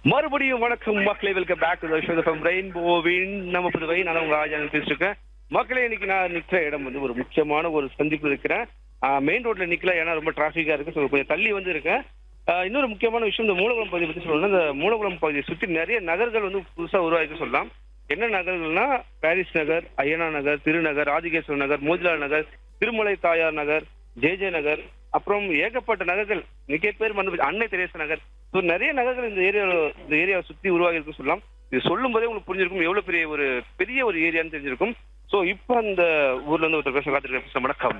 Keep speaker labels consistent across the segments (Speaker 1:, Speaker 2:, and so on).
Speaker 1: மறுபடியும் வணக்கம் மக்களே welcome back to show from ரெயின்போவின் நம்ம புதுவை நான் உங்க ஆஜான் பேசிட்டு இருக்கேன் மக்களே இன்னைக்கு நான் நிக்கிற இடம் வந்து ஒரு முக்கியமான ஒரு சந்திப்பு இருக்கிறேன் மெயின் ரோட்ல நிக்கல ஏன்னா ரொம்ப டிராஃபிக்கா இருக்கு ஸோ கொஞ்சம் தள்ளி வந்து இருக்கேன் ஆஹ் இன்னொரு முக்கியமான விஷயம் இந்த மூலகுளம் பகுதியை பத்தி சொல்லணும்னா இந்த மூலகுளம் பகுதியை சுற்றி நிறைய நகர்கள் வந்து புதுசா உருவாக்கி சொல்லலாம் என்ன நகர்கள்னா Paris Nagar Ayyana Nagar Thirunagar Adikeswara Nagar Motilal Nagar Tirumalai Thayar Nagar J J நகர் அப்புறம் ஏகப்பட்ட நகர்கள் மிக பேர் மறந்து அன்னை தெரேசா நகர் ஸோ நிறைய நகர்கள் இந்த ஏரியா இந்த ஏரியாவை சுற்றி உருவாகி இருக்குன்னு சொல்லலாம் இது சொல்லும் போதே உங்களுக்கு புரிஞ்சிருக்கும் எவ்வளவு பெரிய ஒரு பெரிய ஒரு ஏரியான்னு தெரிஞ்சிருக்கும் ஸோ இப்போ அந்த ஊர்ல இருந்து ஒருத்தர் பேச காத்திருக்க வணக்கம்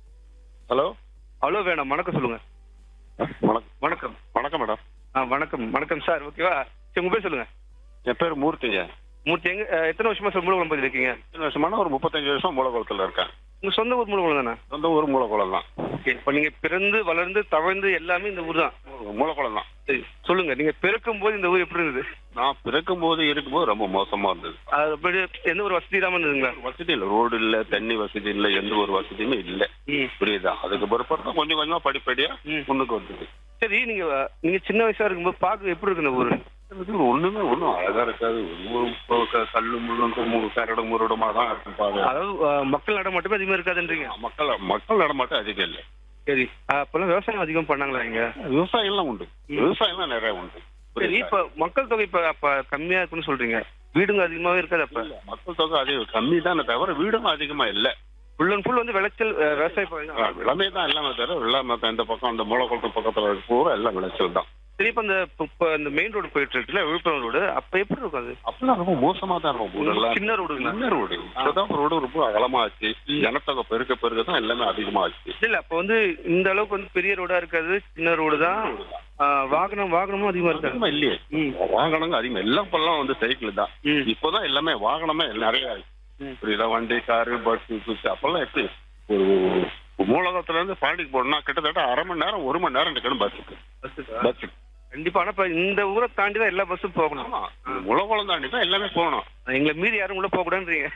Speaker 2: ஹலோ
Speaker 1: ஹலோ வேணாம் வணக்கம் சொல்லுங்க
Speaker 2: வணக்கம்
Speaker 1: வணக்கம்
Speaker 2: வணக்கம் மேடம்
Speaker 1: ஆ வணக்கம் வணக்கம் சார் ஓகேவா சரி உங்க பேர் சொல்லுங்க
Speaker 2: என் பேர் மூர்த்திங்க
Speaker 1: மூர்த்தி எங்க அஹ், எத்தனை வருஷமா சார் மூலகுளம் பகுதியில் இருக்கீங்க
Speaker 2: இத்தனை வருஷமான ஒரு முப்பத்தஞ்சு வருஷம் மூலகுளத்தில் இருக்கேன்
Speaker 1: உங்க சொந்த ஊர் மூலகுளம் தானே
Speaker 2: சொந்த ஊர் மூலகுளம் தான்
Speaker 1: ஓகே இப்போ நீங்க பிறந்து வளர்ந்து தவழ்ந்து எல்லாமே இந்த ஊர் தான்
Speaker 2: மூலகுளம் தான்
Speaker 1: சரி சொல்லுங்க நீங்க பிறக்கும் போது இந்த ஊர் எப்படி இருந்தது
Speaker 2: நான் பிறக்கும் போது இருக்கும்போது ரொம்ப மோசமா இருந்தது
Speaker 1: அது அப்படி எந்த ஒரு வசதி இல்லாம இருந்ததுங்களா
Speaker 2: வசதி இல்லை ரோடு இல்லை தண்ணி வசதி இல்லை எந்த ஒரு வசதியுமே இல்லை
Speaker 1: ம்
Speaker 2: புரியுதா அதுக்கு பிற்பாடு தான் கொஞ்சம் கொஞ்சமா படிப்படியா
Speaker 1: ம்.
Speaker 2: முன்னுக்கு வந்தது
Speaker 1: சரி நீங்க நீங்க சின்ன வயசா இருக்கும்போது பார்க்க எப்படி இருக்கு இந்த ஊரு
Speaker 2: இது ஒண்ணுமே ஒண்ணும் அழகா இருக்காது ஒரு க- கல்லு முள்ளும் கரடு முரடுமா தான் இருக்கும் பாரு
Speaker 1: அதாவது அஹ், மக்கள் நட மட்டுமே அதிகமா இருக்காதுன்றீங்க
Speaker 2: மக்கள் மக்கள் நடமாட்டம் அதிகம் இல்லை
Speaker 1: சரி அஹ், அப்பெல்லாம் விவசாயம் அதிகம் பண்ணாங்களா இங்க
Speaker 2: விவசாயம் எல்லாம் உண்டு விவசாயம் எல்லாம் நிறைய உண்டு
Speaker 1: சரி இப்ப மக்கள் தொகை இப்ப அப்ப கம்மியா இருக்குன்னு சொல்றீங்க வீடுங்க அதிகமாவே இருக்காது அப்ப
Speaker 2: இல்ல, மக்கள் தொகை அதிகம் கம்மி தானே தவிர வீடும் அதிகமா இல்ல
Speaker 1: ஃபுல் அண்ட் ஃபுல் வந்து விளைச்சல் அஹ், விவசாய பகுதி தான்.
Speaker 2: விளமே தான் எல்லாமே தவிர வெள்ளாமை இந்த பக்கம் அந்த மூலக்குளத்து பக்கத்துல இருக்க பூரா எல்லாம் விளைச்சல் தான்
Speaker 1: சரி இப்ப இந்த இப்ப இந்த மெயின் ரோடு போயிட்டு இருக்குல்ல விழுப்புரம் ரோடு அப்ப எப்படி இருக்கும் அது
Speaker 2: அப்பெல்லாம் ரொம்ப மோசமா தான் இருக்கும் ஊரெல்லாம்
Speaker 1: சின்ன ரோடுங்களா
Speaker 2: சின்ன ரோடு இப்பதான் ரோடு ரொம்ப அகலமா ஆச்சு ஜனத்தொகை பெருக்க பெருக்க தான் எல்லாமே அதிகமா ஆச்சு
Speaker 1: இல்ல அப்ப வந்து இந்த அளவுக்கு வந்து பெரிய ரோடா இருக்காது சின்ன ரோடு தான் அஹ், வாகனம் வாகனமும் அதிகமா இருக்காது
Speaker 2: அதிகமா இல்லையே
Speaker 1: ம்.
Speaker 2: வாகனங்க அதிகமா எல்லாம் இப்பெல்லாம் வந்து சைக்கிள் தான்
Speaker 1: ம்.
Speaker 2: இப்போதான் எல்லாமே வாகனமே நிறைய ஆயிடுச்சு
Speaker 1: ம்.
Speaker 2: புரியுதா வண்டி காரு பஸ் சுச்சு அப்பெல்லாம் எப்படி ஒரு மூலகத்துல இருந்து பாண்டிக்கு போனா கிட்டத்தட்ட அரை மணி நேரம் ஒரு மணி நேரம் நிக்கணும் பஸ்ஸுக்கு
Speaker 1: பஸ்ஸுக்கா?
Speaker 2: பஸ்ஸுக்கு
Speaker 1: கண்டிப்பா ஆனா இப்ப இந்த ஊரை தாண்டி தான் எல்லா பஸ்ஸும் போகணும்
Speaker 2: ஆமா முளகுளம் தாண்டி தான் எல்லாமே போகணும்
Speaker 1: எங்களை மீறி யாரும் உள்ள போக கூடாதுன்றீங்க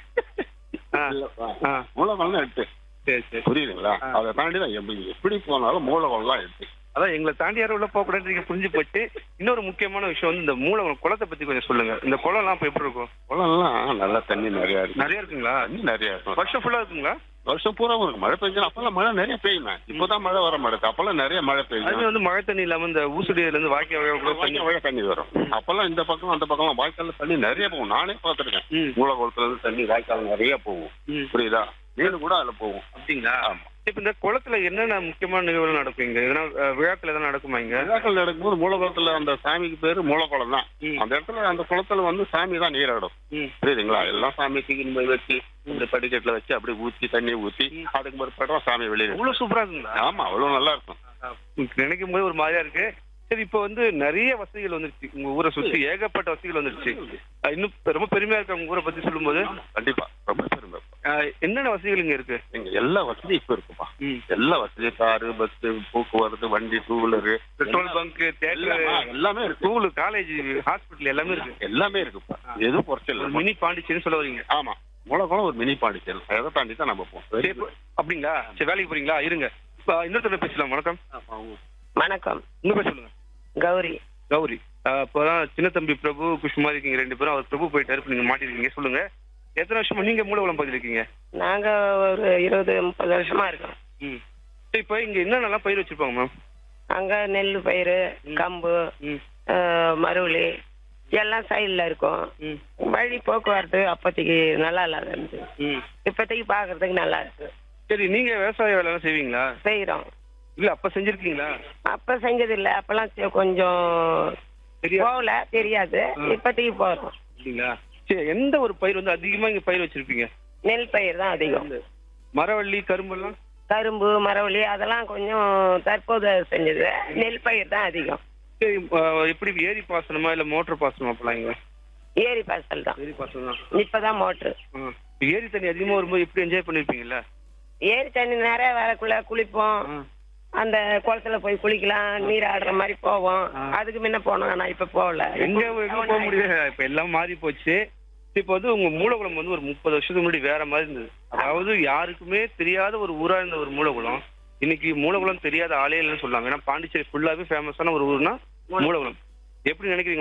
Speaker 1: ஆ, ஆ,
Speaker 2: மூலகுளம் தான் எட்டு
Speaker 1: சரி சரி
Speaker 2: புரியுதுங்களா
Speaker 1: ஆ.
Speaker 2: அதை தாண்டி தான் எப்படி எப்படி போனாலும் மூலகுளம் தான் எட்டு
Speaker 1: அதான் எங்களை தாண்டி யாரும் உள்ள போக கூடாதுன்றீங்க புரிஞ்சு போச்சு இன்னொரு முக்கியமான விஷயம் வந்து இந்த மூலகுளம் குளத்தை பத்தி கொஞ்சம் சொல்லுங்க இந்த குளம்லாம் இப்ப எப்படி இருக்கும்
Speaker 2: குளம்லாம் நல்லா தண்ணி நிறைய இருக்கு
Speaker 1: நிறைய இருக்குங்களா
Speaker 2: தண்ணி நிறைய இருக்கும்
Speaker 1: வருஷம் ஃபுல்லா இருக்குங்களா
Speaker 2: வருஷம் பூராவும் இருக்கு மழை பெஞ்சா அப்பெல்லாம் மழை நிறைய பெய்யுமே இப்போதான் மழை வர மாட்டேது அப்பெல்லாம் நிறைய மழை
Speaker 1: அதுவே
Speaker 2: பெய்யும்
Speaker 1: வந்து மழை தண்ணி இல்லாம இந்த ஊசுடியில இருந்து வாய்க்கால் வழியா கூட தண்ணி
Speaker 2: வாய்க்கால் வழியா தண்ணி வரும் அப்பெல்லாம் இந்த பக்கம் அந்த பக்கம் வாய்க்கால்ல தண்ணி நிறைய போகும் நானே பார்த்துருக்கேன்
Speaker 1: ம்,
Speaker 2: மூலகுளத்துல இருந்து தண்ணி வாய்க்கால் நிறைய போகும்
Speaker 1: ம்.
Speaker 2: புரியுதா மீன் கூட அதுல போகும்
Speaker 1: அப்படிங்களா
Speaker 2: ஆமா
Speaker 1: இப்ப இந்த குளத்துல என்னென்ன முக்கியமான நிகழ்வுகள் நடக்கும் இங்க எதனா அஹ், விழாக்கள் எதனா நடக்குமா இங்க
Speaker 2: விழாக்கள் நடக்கும்போது மூலகுளத்துல அந்த சாமிக்கு பேரு மூலகுளம் தான்
Speaker 1: ம்.
Speaker 2: அந்த இடத்துல அந்த குளத்துல வந்து சாமி தான் நீராடும்
Speaker 1: ம்.
Speaker 2: புரியுதுங்களா எல்லாம் சாமி தூக்கின்னு போய் வச்சு இந்த படிக்கட்டுல வச்சு அப்படியே ஊத்தி தண்ணியை ஊத்தி அதுக்கு பிற்பாடு சாமி வெளியே
Speaker 1: அவ்வளவு சூப்பரா இருக்குங்களா
Speaker 2: ஆமா அவ்வளவு நல்லா இருக்கும்
Speaker 1: நினைக்கும் போது ஒரு மாதிரியா இருக்கு சரி இப்போ வந்து நிறைய வசதிகள் வந்துருச்சு உங்க ஊரை சுத்தி ஏகப்பட்ட வசதிகள் வந்துருச்சு அஹ், இன்னும் ரொம்ப பெருமையா இருக்கு உங்க ஊரை பத்தி சொல்லும்போது
Speaker 2: கண்டிப்பா ரொம்ப பெருமை
Speaker 1: அஹ், என்னென்ன வசதிகள் இங்க இருக்கு
Speaker 2: இங்க எல்லா வசதியும் இப்ப இருக்குப்பா
Speaker 1: ம்.
Speaker 2: எல்லா வசதியும் காரு பஸ் போக்குவரத்து வண்டி two wheeler
Speaker 1: petrol bunk theatre
Speaker 2: எல்லாமே இருக்கு
Speaker 1: ஸ்கூலு காலேஜ் ஹாஸ்பிட்டல் எல்லாமே இருக்கு
Speaker 2: எல்லாமே இருக்குப்பா எதுவும் குறைச்சல்
Speaker 1: ஒரு
Speaker 2: இல்லை
Speaker 1: மினி பாண்டிச்சேரின்னு சொல்ல வரீங்க
Speaker 2: ஆமா மூலகுளம் ஒரு மினி பாண்டிச்சேரி அதை தாண்டி தான் நம்ம போவோம்
Speaker 1: சரி, இப்போ- அப்படிங்களா சரி வேலைக்கு போறீங்களா இருங்க இப்போ இன்னொருத்தர் பேசலாம் வணக்கம்
Speaker 3: வணக்கம்
Speaker 1: உங்க பேர் சொல்லுங்க
Speaker 3: கௌரி
Speaker 1: கௌரி அஹ், இப்போதான் சின்ன தம்பி பிரபு குஷ்மாரி இருக்கீங்க ரெண்டு பேரும் அவர் பிரபு போயிட்டாரு இப்போ நீங்க மாட்டிருக்கீங்க சொல்லுங்க எத்தனை வருஷமா நீங்க மூலகுளம் பகுதியில் இருக்கீங்க
Speaker 3: நாங்க ஒரு இருபது முப்பது வருஷமா இருக்கோம்
Speaker 1: ம் சரி இப்போ இங்க என்னென்னலாம் பயிர் வச்சிருப்பாங்க மேம்
Speaker 3: அங்க நெல் பயிர் கம்பு
Speaker 1: ம்
Speaker 3: ஆஹ், மருவலி எல்லாம் சைடில் இருக்கும்
Speaker 1: ம்
Speaker 3: வழி போக்குவரத்து அப்போதைக்கு நல்லா இல்லாத இருந்துச்சு
Speaker 1: ம்
Speaker 3: இப்போதைக்கு பார்க்கறதுக்கு நல்லா இருக்கு
Speaker 1: சரி நீங்க விவசாய வேலைலாம் செய்வீங்களா
Speaker 3: செய்கிறோம்
Speaker 1: இல்ல அப்ப செஞ்சிருக்கீங்களா
Speaker 3: அப்போ செஞ்சது இல்லை அப்போல்லாம் செ- கொஞ்சம்
Speaker 1: தெரியா
Speaker 3: போகல தெரியாது இப்போதைக்கு போகிறோம்
Speaker 1: அப்படிங்களா சரி எந்த ஒரு பயிர் வந்து அதிகமா இங்க பயிர் வச்சிருப்பீங்க
Speaker 3: நெல் பயிர் தான் அதிகம்
Speaker 1: மரவள்ளி கரும்பெல்லாம்
Speaker 3: கரும்பு மரவள்ளி அதெல்லாம் கொஞ்சம் தற்போது செஞ்சது நெல் பயிர் தான் அதிகம்
Speaker 1: சரி அஹ், எப்படி ஏரி பாசனமா இல்ல மோட்டர் பாசனமா அப்பலாம் இங்க
Speaker 3: ஏரி பாசல் தான்
Speaker 1: ஏரி பாசனம் தான்
Speaker 3: இப்போதான் மோட்ரு
Speaker 1: ஆ. இப்ப ஏரி தண்ணி அதிகமா வரும்போது எப்படி என்ஜாய் பண்ணிருப்பீங்கல்ல
Speaker 3: ஏரி தண்ணி நிறைய வரக்குள்ள குளிப்போம் அந்த குளத்துல போய் குளிக்கலாம் நீர் ஆடுற மாதிரி போவோம் அதுக்கு முன்ன போனோம் ஆனா இப்ப போகல
Speaker 1: எங்க எங்க போக முடியாது இப்ப எல்லாம் மாறி போச்சு இப்ப வந்து உங்க மூலகுளம் வந்து ஒரு முப்பது வருஷத்துக்கு முன்னாடி வேற மாதிரி இருந்தது அதாவது யாருக்குமே தெரியாத ஒரு ஊரா இருந்த ஒரு மூலகுளம் இன்னைக்கு மூலகுளம் தெரியாத ஆளே இல்லைன்னு சொல்லலாம் ஏன்னா பாண்டிச்சேரி ஃபுல்லாவே ஃபேமஸான ஒரு ஊர்னா மூலகுளம் எப்படி நினைக்கிறீங்க